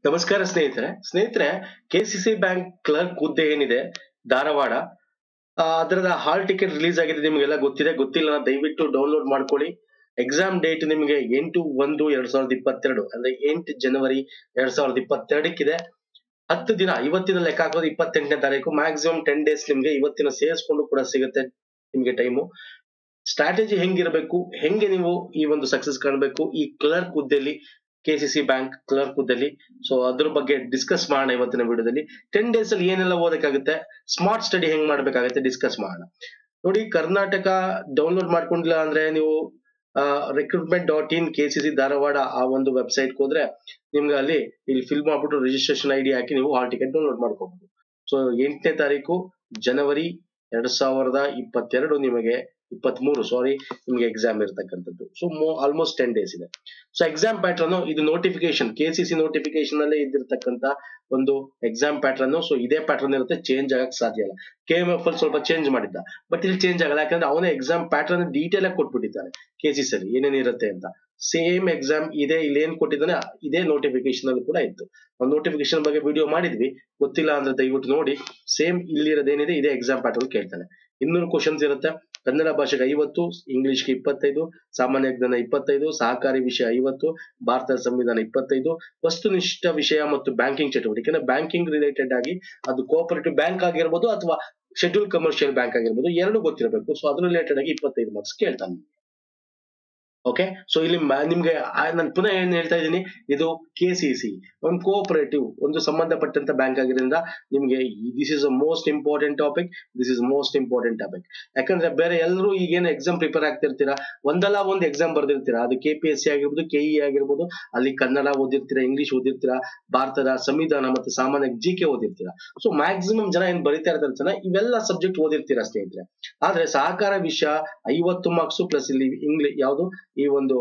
ನಮಸ್ಕಾರ ಸ್ನೇಹಿತರೆ ಸ್ನೇಹಿತರೆ ಕೆಸಿಸಿ ಬ್ಯಾಂಕ್ ಕ್ಲರ್ಕ್ ಹುದ್ದೆ ಏನಿದೆ ಧಾರವಾಡ ಆ, ಅದರದ ಹಾಲ್ ಟಿಕೆಟ್ ರಿಲೀಸ್ ಆಗಿದೆ ನಿಮಗೆಲ್ಲ ಗೊತ್ತಿದೆ ಗೊತ್ತಿಲ್ಲ ಅಂದ್ರೆ ದಯವಿಟ್ಟು ಡೌನ್ಲೋಡ್ ಮಾಡ್ಕೊಳ್ಳಿ ಎಕ್ಸಾಮ್ ಡೇಟ್ ನಿಮಗೆ ಎಂಟು ಒಂದು ಎರಡ್ ಸಾವಿರದ ಇಪ್ಪತ್ತೆರಡು ಅಂದ್ರೆ ಎಂಟು ಜನವರಿ ಎರಡ್ ಸಾವಿರದ ಇಪ್ಪತ್ತೆರಡಕ್ಕಿದೆ ಹತ್ತು ದಿನ ಇವತ್ತಿನ ಲೆಕ್ಕ ಹಾಕೋದು ಇಪ್ಪತ್ತೆಂಟನೇ ತಾರೀಕು ಮ್ಯಾಕ್ಸಿಮಮ್ ಟೆನ್ ಡೇಸ್ ನಿಮ್ಗೆ ಇವತ್ತಿನ ಸೇರಿಸ್ಕೊಂಡು ಕೂಡ ಸಿಗುತ್ತೆ ನಿಮ್ಗೆ ಟೈಮು ಸ್ಟ್ರಾಟಜಿ ಹೆಂಗಿರಬೇಕು ಹೆಂಗೆ ನೀವು ಈ ಒಂದು ಸಕ್ಸಸ್ ಕಾಣಬೇಕು ಈ ಕ್ಲರ್ಕ್ ಹುದ್ದೆಯಲ್ಲಿ ಕೆಸಿಸಿ ಬ್ಯಾಂಕ್ ಕ್ಲರ್ಕ್ ಹುದ್ದೆಯಲ್ಲಿ ಸೊ ಅದ್ರ ಬಗ್ಗೆ ಡಿಸ್ಕಸ್ ಮಾಡೋಣ ಇವತ್ತಿನ ವಿಡಿಯೋದಲ್ಲಿ ಟೆನ್ ಡೇಸ್ ಅಲ್ಲಿ ಏನೆಲ್ಲ ಓದಕ್ಕಾಗುತ್ತೆ ಸ್ಮಾರ್ಟ್ ಸ್ಟಡಿ ಹೆಂಗ್ ಮಾಡ್ಬೇಕಾಗುತ್ತೆ ಡಿಸ್ಕಸ್ ಮಾಡೋಣ ನೋಡಿ ಕರ್ನಾಟಕ ಡೌನ್ಲೋಡ್ ಮಾಡ್ಕೊಂಡಿಲ್ಲ ಅಂದ್ರೆ ನೀವು recruitment dot in K C C Dharwad ಆ ಒಂದು ವೆಬ್ಸೈಟ್ ಹೋದ್ರೆ ನಿಮ್ಗೆ ಅಲ್ಲಿ ಇಲ್ಲಿ ಫಿಲ್ ಮಾಡ್ಬಿಟ್ಟು ರಿಜಿಸ್ಟ್ರೇಷನ್ ಐಡಿ ಹಾಕಿ ನೀವು ಹಾಲ್ ಟಿಕೆಟ್ ಡೌನ್ಲೋಡ್ ಮಾಡ್ಕೋಬಹುದು ಸೊ ಎಂಟನೇ ತಾರೀಕು ಜನವರಿ ಎರಡ್ ಸಾವಿರದ ಇಪ್ಪತ್ತೆರಡು ನಿಮಗೆ ಇಪ್ಪತ್ಮೂರು ಸಾರಿ ನಿಮ್ಗೆ ಎಕ್ಸಾಮ್ ಇರತಕ್ಕಂಥದ್ದು ಸೊ ಆಲ್ಮೋಸ್ಟ್ ಟೆನ್ ಡೇಸ್ ಇದೆ ಸೊ ಎಕ್ಸಾಮ್ ಪ್ಯಾಟ್ರನ್ ಇದು notification K C C notification ಅಲ್ಲೇ ಇದ್ದಿರ್ತಕ್ಕಂಥ ಒಂದು ಎಕ್ಸಾಮ್ ಪ್ಯಾಟ್ರನ್ ಸೊ ಇದೇ ಪ್ಯಾಟ್ರನ್ ಇರುತ್ತೆ ಚೇಂಜ್ ಆಗಕ್ ಸಾಧ್ಯ ಇಲ್ಲ ಕೆ ಎಂ ಎಫ್ ಅಲ್ಲಿ ಸ್ವಲ್ಪ ಚೇಂಜ್ ಮಾಡಿದ್ದ ಬಟ್ ಇಲ್ಲಿ ಚೇಂಜ್ ಆಗಲ್ಲ ಯಾಕಂದ್ರೆ ಅವನೇ ಎಕ್ಸಾಮ್ ಪ್ಯಾಟ್ರನ್ ಡೀಟೇಲ್ ಆಗಿ ಕೊಟ್ಬಿಟ್ಟಿದ್ದಾನೆ ಕೆ ಸಿ ಸಿ ಅಲ್ಲಿ ಏನೇನಿರುತ್ತೆ ಅಂತ ಸೇಮ್ ಎಕ್ಸಾಮ್ ಇದೆ ಇಲ್ಲಿ ಏನ್ ಕೊಟ್ಟಿದ್ದಾನೆ ಇದೇ ನೋಟಿಫಿಕೇಶನ್ ಅಲ್ಲಿ ಕೂಡ ಇತ್ತು ಒಂದು ನೋಟಿಫಿಕೇಶನ್ ಬಗ್ಗೆ ವಿಡಿಯೋ ಮಾಡಿದ್ವಿ ಗೊತ್ತಿಲ್ಲ ಅಂದ್ರೆ ದಯವಿಟ್ಟು ನೋಡಿ ಸೇಮ್ ಇಲ್ಲಿರೋದೇನಿದೆ ಇದೇ ಎಕ್ಸಾಮ್ ಪ್ಯಾಟರ್ನ್ ಕೇಳ್ತಾನೆ ಇನ್ನೂರು ಕ್ವಶನ್ಸ್ ಇರುತ್ತೆ ಕನ್ನಡ ಭಾಷೆಗೆ ಐವತ್ತು ಇಂಗ್ಲಿಷ್ಗೆ ಇಪ್ಪತ್ತೈದು ಸಾಮಾನ್ಯ ಜ್ಞಾನ ಇಪ್ಪತ್ತೈದು ಸಹಕಾರಿ ವಿಷಯ ಐವತ್ತು ಭಾರತದ ಸಂವಿಧಾನ ಇಪ್ಪತ್ತೈದು ವಸ್ತುನಿಷ್ಠ ವಿಷಯ ಮತ್ತು ಬ್ಯಾಂಕಿಂಗ್ ಚಟುವಟಿಕೆ ಬ್ಯಾಂಕಿಂಗ್ ರಿಲೇಟೆಡ್ ಆಗಿ ಅದು ಕೋಆಪರೇಟಿವ್ ಬ್ಯಾಂಕ್ ಆಗಿರ್ಬೋದು ಅಥವಾ ಶೆಡ್ಯೂಲ್ ಕಮರ್ಷಿಯಲ್ ಬ್ಯಾಂಕ್ ಆಗಿರ್ಬೋದು ಎರಡು ಗೊತ್ತಿರಬೇಕು ಸೊ ಅದ್ರ ರಿಲೇಟೆಡ್ ಆಗಿ ಇಪ್ಪತ್ತೈದು ಮಾರ್ಕ್ಸ್ ಕೇಳ್ತಾನೆ ಓಕೆ ಸೊ ಇಲ್ಲಿ ಮ- ನಿಮ್ಗೆ ನಾನು ಪುನಃ ಏನ್ ಹೇಳ್ತಾ ಇದ್ದೀನಿ ಇದು ಕೆ ಸಿ ಸಿ ಒಂದು ಕೋಆಪರೇಟಿವ್ ಒಂದು ಸಂಬಂಧಪಟ್ಟಂತ ಬ್ಯಾಂಕ್ ಆಗಿರೋದ್ರಿಂದ ನಿಮ್ಗೆ this is a most important topic this is most important topic ಯಾಕಂದ್ರೆ ಬೇರೆ ಎಲ್ಲರೂ ಈಗೇನು ಎಕ್ಸಾಮ್ ಪ್ರಿಪೇರ್ ಆಗ್ತಿರ್ತೀರಾ ಒಂದಲ್ಲ ಒಂದು ಎಕ್ಸಾಮ್ ಬರ್ದಿರ್ತೀರಾ ಅದು ಕೆ ಪಿ ಎಸ್ ಸಿ ಆಗಿರ್ಬೋದು ಕೆ ಇ ಆಗಿರ್ಬೋದು ಅಲ್ಲಿ ಕನ್ನಡ ಓದಿರ್ತೀರಾ ಇಂಗ್ಲಿಷ್ ಓದಿರ್ತೀರಾ ಭಾರತದ ಸಂವಿಧಾನ ಮತ್ತು ಸಾಮಾನ್ಯ ಜಿ ಕೆ ಓದಿರ್ತೀರಾ ಸೊ ಮ್ಯಾಕ್ಸಿಮಮ್ ಜನ ಏನ್ ಬರಿತಾ ಇರ್ತಾರೆ ಜನ ಇವೆಲ್ಲ ಸಬ್ಜೆಕ್ಟ್ ಓದಿರ್ತೀರಾ ಸ್ನೇಹಿತರೆ ಆದ್ರೆ ಸಹಕಾರ ವಿಷಯ ಐವತ್ತು ಮಾರ್ಕ್ಸ್ ಪ್ಲಸ್ ಇಲ್ಲಿ ಇಂಗ್ಲಿಷ್ ಯಾವುದು ಈ ಒಂದು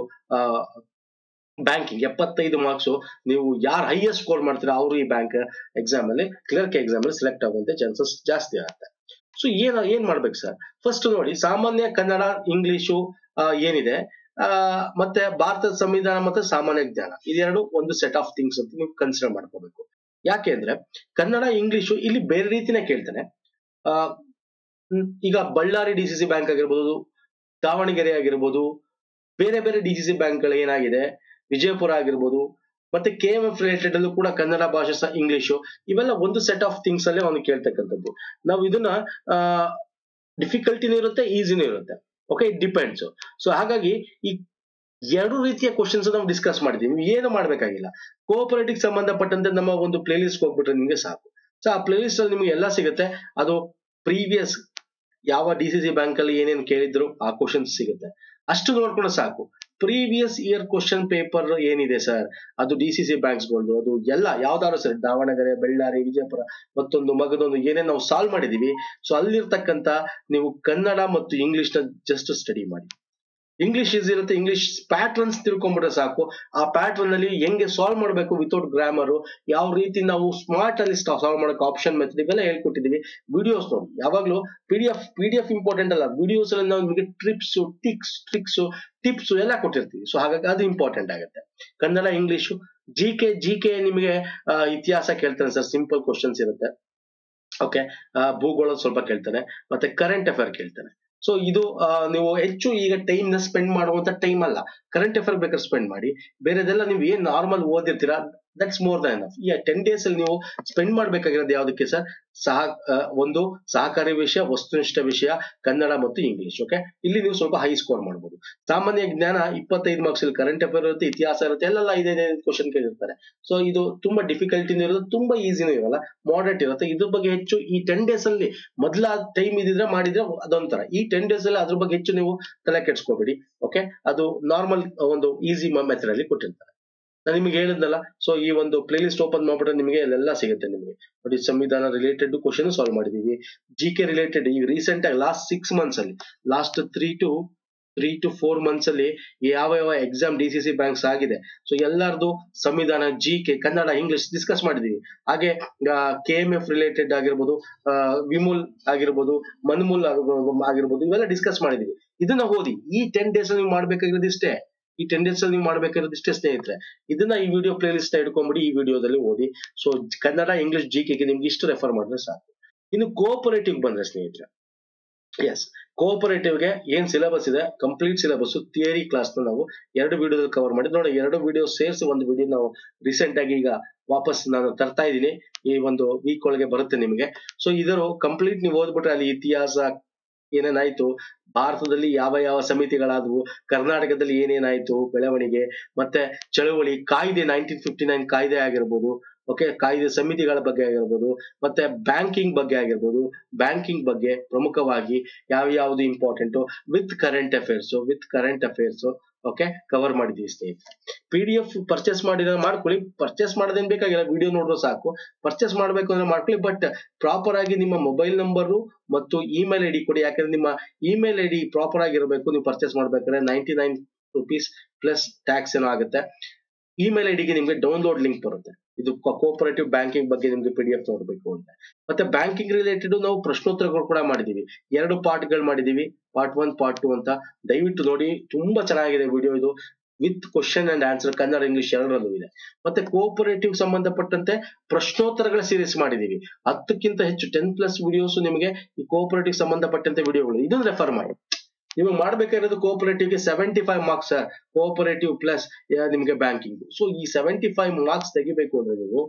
ಬ್ಯಾಂಕಿಂಗ್ ಎಪ್ಪತ್ತೈದು ಮಾರ್ಕ್ಸ್ ನೀವು ಯಾರು ಹೈಯೆಸ್ಟ್ ಸ್ಕೋರ್ ಮಾಡ್ತೀರಾ ಅವರು ಈ ಬ್ಯಾಂಕ್ ಎಕ್ಸಾಮ್ ಅಲ್ಲಿ ಕ್ಲರ್ಕ್ ಎಕ್ಸಾಮ್ ಅಲ್ಲಿ ಸೆಲೆಕ್ಟ್ ಆಗುವಂತೆ ಚಾನ್ಸಸ್ ಜಾಸ್ತಿ ಆಗುತ್ತೆ ಸೊ ಏನ್ ಏನ್ ಮಾಡ್ಬೇಕು ಸರ್ ಫಸ್ಟ್ ನೋಡಿ ಸಾಮಾನ್ಯ ಕನ್ನಡ ಇಂಗ್ಲಿಷು ಏನಿದೆ ಆ, ಮತ್ತೆ ಭಾರತದ ಸಂವಿಧಾನ ಮತ್ತೆ ಸಾಮಾನ್ಯ ಜ್ಞಾನ ಇದೆರಡು ಒಂದು ಸೆಟ್ ಆಫ್ ಥಿಂಗ್ಸ್ ಅಂತ ನೀವು ಕನ್ಸಿಡರ್ ಮಾಡ್ಕೋಬೇಕು ಯಾಕೆ ಅಂದ್ರೆ ಕನ್ನಡ ಇಂಗ್ಲಿಷು ಇಲ್ಲಿ ಬೇರೆ ರೀತಿನೇ ಕೇಳ್ತಾನೆ ಆ, ಹ್ಮ್, ಈಗ Ballari D C C bank ಆಗಿರ್ಬೋದು ದಾವಣಗೆರೆ ಆಗಿರ್ಬೋದು ಬೇರೆ ಬೇರೆ ಡಿ ಸಿ ಸಿ ಬ್ಯಾಂಕ್ಗಳು ಏನಾಗಿದೆ ವಿಜಯಪುರ ಆಗಿರ್ಬೋದು ಮತ್ತೆ ಕೆ ಎಂ ಎಫ್ ರಿಲೇಟೆಡ್ ಅಲ್ಲೂ ಕೂಡ ಕನ್ನಡ ಭಾಷೆ ಸಹ ಇಂಗ್ಲಿಷು ಇವೆಲ್ಲ ಒಂದು ಸೆಟ್ ಆಫ್ ಥಿಂಗ್ಸ್ ಅಲ್ಲೇ ಅವನು ಕೇಳ್ತಕ್ಕಂಥದ್ದು ನಾವು ಇದನ್ನ ಡಿಫಿಕಲ್ಟಿನೂ ಇರುತ್ತೆ ಈಸಿನೂ ಇರುತ್ತೆ ಓಕೆ ಇಟ್ ಡಿಪೆಂಡ್ಸ್ ಸೊ ಹಾಗಾಗಿ ಈ ಎರಡು ರೀತಿಯ ಕ್ವಶನ್ಸ್ ನಾವು ಡಿಸ್ಕಸ್ ಮಾಡಿದೀವಿ ನೀವು ಏನು ಮಾಡ್ಬೇಕಾಗಿಲ್ಲ ಕೋಆಪರೇಟಿವ್ ಸಂಬಂಧಪಟ್ಟಂತೆ ನಮ್ಮ ಒಂದು ಪ್ಲೇ ಲಿಸ್ಟ್ ಹೋಗ್ಬಿಟ್ರೆ ನಿಮ್ಗೆ ಸಾಕು ಸೊ ಆ ಪ್ಲೇ ಲಿಸ್ಟ್ ಅಲ್ಲಿ ನಿಮ್ಗೆ ಎಲ್ಲ ಸಿಗುತ್ತೆ ಅದು ಪ್ರೀವಿಯಸ್ ಯಾವ ಡಿ ಸಿ ಸಿ ಬ್ಯಾಂಕ್ ಅಲ್ಲಿ ಏನೇನು ಕೇಳಿದ್ರು ಆ ಕ್ವಶನ್ಸ್ ಸಿಗುತ್ತೆ ಅಷ್ಟು ನೋಡ್ಕೊಂಡು ಸಾಕು ಪ್ರೀವಿಯಸ್ ಇಯರ್ ಕ್ವಶನ್ ಪೇಪರ್ ಏನಿದೆ ಸರ್ ಅದು ಡಿ ಸಿ ಸಿ ಬ್ಯಾಂಕ್ಸ್ಗಳದ್ದು ಅದು ಎಲ್ಲ ಯಾವ್ದಾದ್ರು ಸರ್ ದಾವಣಗೆರೆ ಬಳ್ಳಾರಿ ವಿಜಯಪುರ ಮತ್ತೊಂದು ಮಗದೊಂದು ಏನೇನು ನಾವು ಸಾಲ್ವ್ ಮಾಡಿದೀವಿ ಸೊ ಅಲ್ಲಿರ್ತಕ್ಕಂತ ನೀವು ಕನ್ನಡ ಮತ್ತು ಇಂಗ್ಲಿಷ್ ನ ಜಸ್ಟ್ ಸ್ಟಡಿ ಮಾಡಿ ಇಂಗ್ಲಿಷ್ ಈಸಿ ಇರುತ್ತೆ ಇಂಗ್ಲಿಷ್ ಪ್ಯಾಟ್ರನ್ಸ್ ತಿಳ್ಕೊಂಡ್ಬಿಟ್ರೆ ಸಾಕು ಆ ಪ್ಯಾಟ್ರನ್ ಅಲ್ಲಿ ಹೆಂಗೆ ಸಾಲ್ವ್ ಮಾಡಬೇಕು ವಿತೌಟ್ ಗ್ರಾಮರ್ ಯಾವ ರೀತಿ ನಾವು ಸ್ಮಾರ್ಟ್ ಅಲ್ಲಿ ಸಾಲ್ವ್ ಮಾಡಬೇಕು ಆಪ್ಷನ್ ಮೆಥಡ್ ಇವೆಲ್ಲ ಹೇಳ್ಕೊಟ್ಟಿದೀವಿ ವಿಡಿಯೋಸ್ ನೋಡಿ ಯಾವಾಗ್ಲೂ P D F P D F important ಅಲ್ಲ ವಿಡಿಯೋಸ್ ಅಲ್ಲಿ ನಾವು ನಿಮಗೆ ಟ್ರಿಪ್ಸ್ ಟಿಕ್ಸ್ ಟ್ರಿಕ್ಸ್ ಟಿಪ್ಸ್ ಎಲ್ಲ ಕೊಟ್ಟಿರ್ತೀವಿ ಸೊ ಹಾಗಾಗಿ ಅದು ಇಂಪಾರ್ಟೆಂಟ್ ಆಗುತ್ತೆ Kannada English G K G K ನಿಮಗೆ ಆ, ಇತಿಹಾಸ ಕೇಳ್ತಾನೆ ಸರ್ ಸಿಂಪಲ್ ಕ್ವಶನ್ಸ್ ಇರುತ್ತೆ ಓಕೆ ಭೂಗೋಳ ಸ್ವಲ್ಪ ಕೇಳ್ತಾನೆ ಮತ್ತೆ ಕರೆಂಟ್ ಅಫೇರ್ ಕೇಳ್ತಾನೆ ಸೊ ಇದು ಆ, ನೀವು ಹೆಚ್ಚು ಈಗ ಟೈಮ್ ನ ಸ್ಪೆಂಡ್ ಮಾಡುವಂತ ಟೈಮ್ ಅಲ್ಲ ಕರೆಂಟ್ ಅಫೇರ್ ಬೇಕಾದ್ರೆ ಸ್ಪೆಂಡ್ ಮಾಡಿ ಬೇರೆದೆಲ್ಲ ನೀವು ಏನ್ ನಾರ್ಮಲ್ ಓದಿರ್ತೀರಾ ದಟ್ಸ್ ಮೋರ್ ದನ್ ಎನಫ್ ಈ ಟೆನ್ ಡೇಸ್ ಅಲ್ಲಿ ನೀವು ಸ್ಪೆಂಡ್ ಮಾಡ್ಬೇಕಾಗಿರೋದು ಯಾವ್ದಕ್ಕೆ ಸರ್ ಸಹ ಆ, ಒಂದು ಸಹಕಾರಿ ವಿಷಯ ವಸ್ತುನಿಷ್ಠ ವಿಷಯ ಕನ್ನಡ ಮತ್ತು ಇಂಗ್ಲಿಷ್ ಓಕೆ ಇಲ್ಲಿ ನೀವು ಸ್ವಲ್ಪ ಹೈ ಸ್ಕೋರ್ ಮಾಡಬಹುದು ಸಾಮಾನ್ಯ ಜ್ಞಾನ ಇಪ್ಪತ್ತೈದು ಮಾರ್ಕ್ಸ್ ಇಲ್ಲಿ ಕರೆಂಟ್ ಅಫೇರ್ ಇರುತ್ತೆ ಇತಿಹಾಸ ಇರುತ್ತೆ ಎಲ್ಲ ಐದೈದು ಕ್ವಶನ್ ಕೇಳಿರ್ತಾರೆ ಸೊ ಇದು ತುಂಬಾ ಡಿಫಿಕಲ್ಟಿನೂ ಇರುತ್ತೆ ತುಂಬಾ ಈಸಿನೂ ಇರಲ್ಲ ಮಾಡರೇಟ್ ಇರುತ್ತೆ ಇದ್ರ ಬಗ್ಗೆ ಹೆಚ್ಚು ಈ ಟೆನ್ ಡೇಸ್ ಅಲ್ಲಿ ಮೊದಲ ಟೈಮ್ ಇದಿದ್ರೆ ಮಾಡಿದ್ರೆ ಅದೊಂಥರ ಈ ಟೆನ್ ಡೇಸ್ ಅಲ್ಲಿ ಅದ್ರ ಬಗ್ಗೆ ಹೆಚ್ಚು ನೀವು ತಲೆ ಕೆಡ್ಸ್ಕೋಬೇಡಿ ಓಕೆ ಅದು ನಾರ್ಮಲ್ ಒಂದು ಈಸಿ ಮೆಥಡ್ ಅಲ್ಲಿ ಕೊಟ್ಟಿರ್ತಾರೆ ನಾನು ನಿಮಗೆ ಹೇಳಿದ್ನಲ್ಲ ಸೊ ಈ ಒಂದು ಪ್ಲೇ ಲಿಸ್ಟ್ ಓಪನ್ ಮಾಡ್ಬಿಟ್ರೆ ನಿಮಗೆ ಅಲ್ಲೆಲ್ಲ ಸಿಗುತ್ತೆ ನಿಮಗೆ ನೋಡಿ ಸಂವಿಧಾನ ರಿಲೇಟೆಡ್ ಕ್ವಶನ್ ಸಾಲ್ವ್ ಮಾಡಿದೀವಿ ಜಿ ಕೆ ರಿಲೇಟೆಡ್ ಈ ರೀಸೆಂಟ್ ಆಗಿ ಲಾಸ್ಟ್ ಸಿಕ್ಸ್ ಮಂತ್ಸ್ ಅಲ್ಲಿ last three to three to four months ಅಲ್ಲಿ ಯಾವ ಯಾವ exam D C C banks ಆಗಿದೆ ಸೊ ಎಲ್ಲರದು ಸಂವಿಧಾನ G K Kannada English discuss ಮಾಡಿದೀವಿ ಹಾಗೆ ಕೆ ಎಂ ಎಫ್ ರಿಲೇಟೆಡ್ ಆಗಿರ್ಬೋದು ಆ, ವಿಮುಲ್ ಆಗಿರ್ಬೋದು ಮನ್ಮೂಲ್ ಆಗಿರ್ಬೋದು ಆಗಿರ್ಬೋದು ಇವೆಲ್ಲ ಡಿಸ್ಕಸ್ ಮಾಡಿದೀವಿ ಇದನ್ನ ಓದಿ ಈ ಟೆನ್ ಡೇಸ್ ನೀವು ಮಾಡ್ಬೇಕಾಗಿರೋದು ಇಷ್ಟೇ ಈ ಟೆನ್ ಡೇಸ್ ಅಲ್ಲಿ ನೀವು ಮಾಡ್ಬೇಕಾಗಿರೋದು ಇಷ್ಟೇ ಸ್ನೇಹಿತರೆ ಇದನ್ನ ಈ ವಿಡಿಯೋ ಪ್ಲೇ ಲಿಸ್ಟ್ ಇಟ್ಕೊಂಡ್ಬಿಡಿ ಈ ವಿಡಿಯೋದಲ್ಲಿ ಓದಿ ಸೊ ಕನ್ನಡ ಇಂಗ್ಲಿಷ್ ಜಿ ಗೆ ನಿಮ್ಗೆ ಇಷ್ಟು ರೆಫರ್ ಮಾಡಿದ್ರೆ ಸಾಕು ಇನ್ನು ಕೋಆಪರೇಟಿವ್ ಬಂದ್ರೆ ಸ್ನೇಹಿತರೆ ಎಸ್ ಕೋಆಪರೇಟಿವ್ ಗೆ ಏನ್ ಸಿಲೆಬಸ್ ಇದೆ ಕಂಪ್ಲೀಟ್ ಸಿಲೆಬಸ್ ಥಿಯರಿ ಕ್ಲಾಸ್ ನಾವು ಎರಡು ವಿಡಿಯೋದಲ್ಲಿ ಕವರ್ ಮಾಡಿ ನೋಡಿ ಎರಡು ವಿಡಿಯೋ ಸೇರಿಸಿ ಒಂದು ವಿಡಿಯೋ ನಾವು ರೀಸೆಂಟ್ ಆಗಿ ಈಗ ವಾಪಸ್ ನಾನು ತರ್ತಾ ಇದ್ದೀನಿ ಈ ಒಂದು ವೀಕ್ ಒಳಗೆ ಬರುತ್ತೆ ನಿಮಗೆ ಸೊ ಇದರ ಕಂಪ್ಲೀಟ್ ನೀವು ಓದ್ಬಿಟ್ರೆ ಅಲ್ಲಿ ಇತಿಹಾಸ ಏನೇನಾಯ್ತು ಭಾರತದಲ್ಲಿ ಯಾವ ಯಾವ ಸಮಿತಿಗಳಾದವು ಕರ್ನಾಟಕದಲ್ಲಿ ಏನೇನಾಯ್ತು ಬೆಳವಣಿಗೆ ಮತ್ತೆ ಚಳವಳಿ ಕಾಯ್ದೆ ನೈನ್ಟೀನ್ ಫಿಫ್ಟಿ ನೈನ್ ಕಾಯ್ದೆ ಆಗಿರ್ಬೋದು ಓಕೆ ಕಾಯ್ದೆ ಸಮಿತಿಗಳ ಬಗ್ಗೆ ಆಗಿರ್ಬೋದು ಮತ್ತೆ ಬ್ಯಾಂಕಿಂಗ್ ಬಗ್ಗೆ ಆಗಿರ್ಬೋದು ಬ್ಯಾಂಕಿಂಗ್ ಬಗ್ಗೆ ಪ್ರಮುಖವಾಗಿ ಯಾವ ಯಾವ್ದು important with current affairs with current affairs okay cover ಮಾಡಿದೀವಿ ಸ್ನೇಹಿತರೆ ಪಿ ಡಿ ಎಫ್ ಪರ್ಚೇಸ್ ಮಾಡಿದ್ರೆ ಮಾಡ್ಕೊಳ್ಳಿ ಪರ್ಚೇಸ್ ಮಾಡೋದೇನ್ ಬೇಕಾಗಿಲ್ಲ ವಿಡಿಯೋ ನೋಡಿದ್ರೆ ಸಾಕು ಪರ್ಚೇಸ್ ಮಾಡ್ಬೇಕು ಅಂದ್ರೆ ಮಾಡ್ಕೊಳ್ಳಿ ಬಟ್ ಪ್ರಾಪರ್ ಆಗಿ ನಿಮ್ಮ ಮೊಬೈಲ್ ನಂಬರು ಮತ್ತು ಇಮೇಲ್ ಐ ಡಿ ಕೊಡಿ ಯಾಕಂದ್ರೆ ನಿಮ್ಮ ಇಮೇಲ್ ಐ ಡಿ ಪ್ರಾಪರ್ ಆಗಿರಬೇಕು ನೀವು ಪರ್ಚೇಸ್ ಮಾಡ್ಬೇಕಾದ್ರೆ ninety nine rupees plus tax ಏನೋ ಆಗುತ್ತೆ ಇಮೇಲ್ ಐ ಡಿಗೆ ನಿಮ್ಗೆ ಡೌನ್ಲೋಡ್ ಲಿಂಕ್ ಬರುತ್ತೆ ಇದು ಕೋಪರೇಟಿವ್ ಬ್ಯಾಂಕಿಂಗ್ ಬಗ್ಗೆ ನಿಮ್ಗೆ ಪಿ ಡಿ ಎಫ್ ನೋಡಬೇಕು ಅಂತ ಮತ್ತೆ ಬ್ಯಾಂಕಿಂಗ್ ರಿಲೇಟೆಡ್ ನಾವು ಪ್ರಶ್ನೋತ್ತರಗಳು ಕೂಡ ಮಾಡಿದೀವಿ ಎರಡು ಪಾರ್ಟ್ಗಳು ಮಾಡಿದೀವಿ ಪಾರ್ಟ್ ಒನ್ ಪಾರ್ಟ್ ಟು ಅಂತ ದಯವಿಟ್ಟು ನೋಡಿ ತುಂಬಾ ಚೆನ್ನಾಗಿದೆ ವಿಡಿಯೋ ಇದು with question and answer Kannada English ಎರಡರಲ್ಲೂ ಇದೆ ಮತ್ತೆ ಕೋಆಪರೇಟಿವ್ ಸಂಬಂಧಪಟ್ಟಂತೆ ಪ್ರಶ್ನೋತ್ತರಗಳ ಸೀರೀಸ್ ಮಾಡಿದೀವಿ ಹತ್ತಕ್ಕಿಂತ ಹೆಚ್ಚು ಟೆನ್ ಪ್ಲಸ್ ವಿಡಿಯೋಸ್ ನಿಮಗೆ ಈ ಕೋಆಪರೇಟಿವ್ ಸಂಬಂಧಪಟ್ಟಂತೆ ವಿಡಿಯೋಗಳು ಇದನ್ನ ರೆಫರ್ ಮಾಡಿ ನೀವು ಮಾಡ್ಬೇಕಾಗಿರೋದು ಕೋಆಪರೇಟಿವ್ ಗೆ seventy five marks cooperative plus ನಿಮಗೆ ಬ್ಯಾಂಕಿಂಗ್ ಸೊ ಈ ಸೆವೆಂಟಿ ಫೈವ್ ಮಾರ್ಕ್ಸ್ ತೆಗಿಬೇಕು ಅಂದ್ರೆ ನೀವು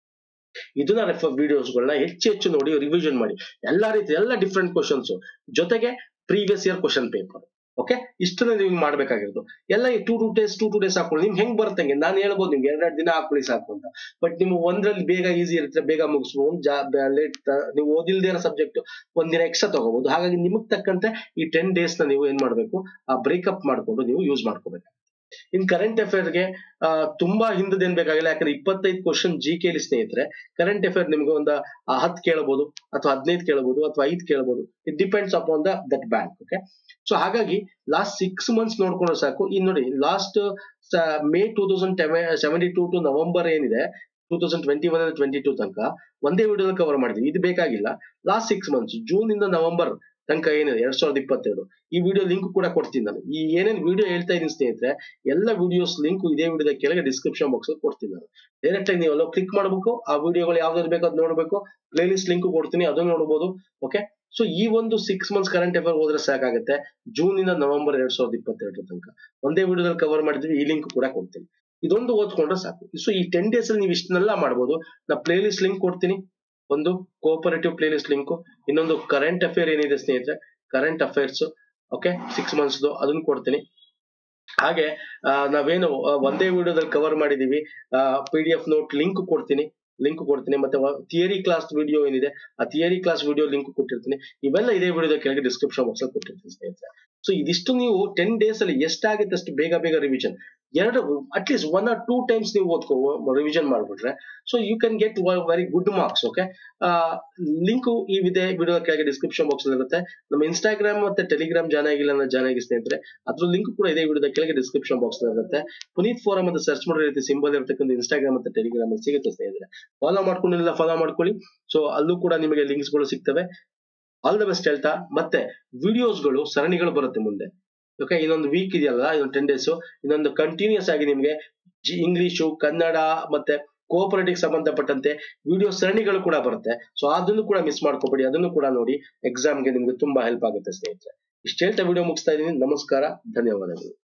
ಇದನ್ನ ರೆಫರ್ ವಿಡಿಯೋಸ್ಗಳನ್ನ ಹೆಚ್ಚು ಹೆಚ್ಚು ನೋಡಿ ರಿವಿಷನ್ ಮಾಡಿ ಎಲ್ಲಾ ರೀತಿ ಎಲ್ಲ ಡಿಫ್ರೆಂಟ್ ಕ್ವಶನ್ಸ್ ಜೊತೆಗೆ previous year question paper okay ಇಷ್ಟನ್ನ ನೀವು ಮಾಡ್ಬೇಕಾಗಿರೋದು ಎಲ್ಲ two two days two two days ಹಾಕೊಳ್ಳಿ ನಿಮ್ಗೆ ಹೆಂಗ್ ಬರುತ್ತೆ ನಾನು ಹೇಳ್ಬೋದು ನಿಮ್ಗೆ ಎರಡೆರಡು ದಿನ ಹಾಕೊಳ್ಳಿ ಸಾಕು ಅಂತ ಬಟ್ ನೀವು ಒಂದ್ರಲ್ಲಿ ಬೇಗ ಈಸಿ ಇರುತ್ತೆ ಬೇಗ ಮುಗಿಸ್ಬೋದು ಜಾ ಲೇಟ್ ನೀವು ಓದಿಲ್ದೇ ಇರೋ ಸಬ್ಜೆಕ್ಟ್ ಒಂದಿನ ಎಕ್ಸ್ಟ್ರಾ ತಗೋಬಹುದು ಹಾಗಾಗಿ ನಿಮಗ್ ತಕ್ಕಂತೆ ಈ ಟೆನ್ ಡೇಸ್ ನ ನೀವು ಏನ್ ಮಾಡ್ಬೇಕು ಆ ಬ್ರೇಕಪ್ ಮಾಡ್ಕೊಂಡು ನೀವು ಯೂಸ್ ಮಾಡ್ಕೋಬೇಕು ಇನ್ ಕರೆಂಟ್ ಅಫೇರ್ ಗೆ ತುಂಬಾ ಹಿಂದದ ಏನ್ ಬೇಕಾಗಿಲ್ಲ ಯಾಕಂದ್ರೆ ಇಪ್ಪತ್ತೈದು ಕ್ವಶನ್ ಜಿ ಕೆ ಸ್ನೇಹಿತರೆ ಕರೆಂಟ್ ಅಫೇರ್ ನಿಮ್ಗೆ ಒಂದು ಹತ್ತು ಕೇಳಬಹುದು ಅಥವಾ ಹದಿನೈದು ಕೇಳಬಹುದು ಅಥವಾ ಐದು ಕೇಳಬಹುದು it depends upon the that bank okay so ಹಾಗಾಗಿ ಲಾಸ್ಟ್ ಸಿಕ್ಸ್ ಮಂತ್ಸ್ ನೋಡ್ಕೊಂಡ್ರೆ ಸಾಕು ಇನ್ ನೋಡಿ last May two thousand seventy two to November ಏನಿದೆ two thousand twenty one twenty two ತನಕ ಒಂದೇ ವಿಡಿಯೋದಲ್ಲಿ ಕವರ್ ಮಾಡಿದ್ವಿ ಇದು ಬೇಕಾಗಿಲ್ಲ ಲಾಸ್ಟ್ ಸಿಕ್ಸ್ ಮಂತ್ಸ್ ಜೂನ್ ಇಂದ ನವೆಂಬರ್ ತನಕ ಏನಿದೆ ಎರಡ್ ಸಾವಿರದ ಇಪ್ಪತ್ತೆರಡು ಈ ವಿಡಿಯೋ ಲಿಂಕ್ ಕೂಡ ಕೊಡ್ತೀನಿ ನಾನು ಈ ಏನೇನು ವಿಡಿಯೋ ಹೇಳ್ತಾ ಇದೀನಿ ಸ್ನೇಹಿತರೆ ಎಲ್ಲ ವಿಡಿಯೋಸ್ ಲಿಂಕ್ ಇದೇ ವಿಡಿಯೋದ ಕೆಳಗೆ ಡಿಸ್ಕ್ರಿಪ್ಷನ್ ಬಾಕ್ಸ್ ಕೊಡ್ತೀನಿ ನಾನು ಡೈರೆಕ್ಟ್ ಆಗಿ ನೀವು ಕ್ಲಿಕ್ ಮಾಡಬೇಕು ಆ ವಿಡಿಯೋಗಳು ಯಾವ್ದಾದ್ರು ಬೇಕೋ ಅದು ನೋಡಬೇಕು ಪ್ಲೇ ಲಿಸ್ಟ್ ಲಿಂಕ್ ಕೊಡ್ತೀನಿ ಅದನ್ನು ನೋಡಬಹುದು ಓಕೆ ಸೊ ಈ ಒಂದು ಸಿಕ್ಸ್ ಮಂತ್ಸ್ ಕರೆಂಟ್ ಅಫೇರ್ ಹೋದ್ರೆ ಸಾಕಾಗುತ್ತೆ ಜೂನ್ ಇಂದ ನವೆಂಬರ್ ಎರಡ್ ಸಾವಿರದ ಇಪ್ಪತ್ತೆರಡರ ತನಕ ಒಂದೇ ವಿಡಿಯೋದಲ್ಲಿ ಕವರ್ ಮಾಡಿದ್ವಿ ಈ ಲಿಂಕ್ ಕೂಡ ಕೊಡ್ತೀನಿ ಇದೊಂದು ಓದ್ಕೊಂಡ್ರೆ ಸಾಕು ಸೊ ಈ ಟೆನ್ ಡೇಸ್ ಅಲ್ಲಿ ನೀವು ಇಷ್ಟನ್ನೆಲ್ಲ ಮಾಡ್ಬೋದು ನಾ ಪ್ಲೇ ಲಿಸ್ಟ್ ಲಿಂಕ್ ಕೊಡ್ತೀನಿ ಒಂದು ಕೋಆಪರೇಟಿವ್ ಪ್ಲೇ ಲಿಸ್ಟ್ ಲಿಂಕ್ ಇನ್ನೊಂದು ಕರೆಂಟ್ ಅಫೇರ್ ಏನಿದೆ ಸ್ನೇಹಿತರೆ current affairs okay six months ಅದನ್ನು ಕೊಡ್ತೀನಿ ಹಾಗೆ ನಾವೇನು ಒಂದೇ ವಿಡಿಯೋದಲ್ಲಿ ಕವರ್ ಮಾಡಿದೀವಿ P D F note link ಕೊಡ್ತೀನಿ ಲಿಂಕ್ ಕೊಡ್ತೀನಿ ಮತ್ತೆ ಥಿಯರಿ ಕ್ಲಾಸ್ ವಿಡಿಯೋ ಏನಿದೆ ಆ ಥಿಯರಿ ಕ್ಲಾಸ್ ವಿಡಿಯೋ ಲಿಂಕ್ ಕೊಟ್ಟಿರ್ತೀನಿ ಇವೆಲ್ಲ ಇದೇ ವಿಡಿಯೋದ ಕೆಳಗೆ ಡಿಸ್ಕ್ರಿಪ್ಷನ್ ಬಾಕ್ಸ್ ಅಲ್ಲಿ ಕೊಟ್ಟಿರ್ತೀನಿ ಸ್ನೇಹಿತರೆ ಸೊ ಇದಿಷ್ಟು ನೀವು ಟೆನ್ ಡೇಸ್ ಅಲ್ಲಿ ಎಷ್ಟಾಗುತ್ತೆ ಅಷ್ಟು ಬೇಗ ಬೇಗ ರಿವಿಷನ್ ಎರಡು at least one or two times ನೀವು ಓದ್ಕೋ ರಿವಿಷನ್ ಮಾಡ್ಬಿಟ್ರೆ so you can get very good marks okay link ಈ ಇದೆ ವಿಡಿಯೋ ಕೆಳಗೆ ಡಿಸ್ಕ್ರಿಪ್ಷನ್ ಬಾಕ್ಸ್ ಅಲ್ಲಿ ಇರುತ್ತೆ ನಮ್ಮ ಇನ್ಸ್ಟಾಗ್ರಾಮ್ ಮತ್ತೆ ಟೆಲಿಗ್ರಾಮ್ ಜಾಯ್ನ್ ಆಗಿಲ್ಲ ಅಂದ್ರೆ ಜಾಯ್ನ್ ಆಗಿ ಸ್ನೇಹಿತರೆ ಅದ್ರ ಲಿಂಕ್ ಕೂಡ ಇದೇ ವಿಡಿಯೋದ ಕೆಳಗೆ ಡಿಸ್ಕ್ರಿಪ್ಷನ್ ಬಾಕ್ಸ್ ಅಲ್ಲಿ ಇರುತ್ತೆ ಪುನೀತ್ ಫೋರಮ್ ಅಂತ ಸರ್ಚ್ ಮಾಡೋ ರೀತಿ ಸಿಂಬಲ್ ಇರತಕ್ಕಂಥ ಇನ್ಸ್ಟಾಗ್ರಾಮ್ ಮತ್ತೆ ಟೆಲಿಗ್ರಾಮ್ ಅಲ್ಲಿ ಸಿಗುತ್ತೆ ಸ್ನೇಹಿತರೆ ಫಾಲೋ ಮಾಡ್ಕೊಂಡಿಲ್ಲ ಫಾಲೋ ಮಾಡ್ಕೊಳ್ಳಿ ಸೊ ಅಲ್ಲೂ ಕೂಡ ನಿಮಗೆ ಲಿಂಕ್ಸ್ ಗಳು ಸಿಗ್ತವೆ ಆಲ್ ದ ಬೆಸ್ಟ್ ಹೇಳ್ತಾ ಮತ್ತೆ ವಿಡಿಯೋಸ್ಗಳು ಸರಣಿಗಳು ಬರುತ್ತೆ ಮುಂದೆ ಓಕೆ ಇನ್ನೊಂದು ವೀಕ್ ಇದೆಯಲ್ಲ ಇನ್ನೊಂದು ಟೆನ್ ಡೇಸ್ ಇನ್ನೊಂದು ಕಂಟಿನ್ಯೂಸ್ ಆಗಿ ನಿಮಗೆ ಜಿ ಇಂಗ್ಲಿಷು ಕನ್ನಡ ಮತ್ತೆ ಕೋಆಪರೇಟಿವ್ ಸಂಬಂಧಪಟ್ಟಂತೆ ವಿಡಿಯೋ ಸರಣಿಗಳು ಕೂಡ ಬರುತ್ತೆ ಸೊ ಅದನ್ನು ಕೂಡ ಮಿಸ್ ಮಾಡ್ಕೋಬೇಡಿ ಅದನ್ನು ಕೂಡ ನೋಡಿ ಎಕ್ಸಾಮ್ಗೆ ನಿಮ್ಗೆ ತುಂಬಾ ಹೆಲ್ಪ್ ಆಗುತ್ತೆ ಸ್ನೇಹಿತರೆ ಇಷ್ಟು ಹೇಳ್ತಾ ವಿಡಿಯೋ ಮುಗಿಸ್ತಾ ಇದ್ದೀನಿ ನಮಸ್ಕಾರ ಧನ್ಯವಾದಗಳು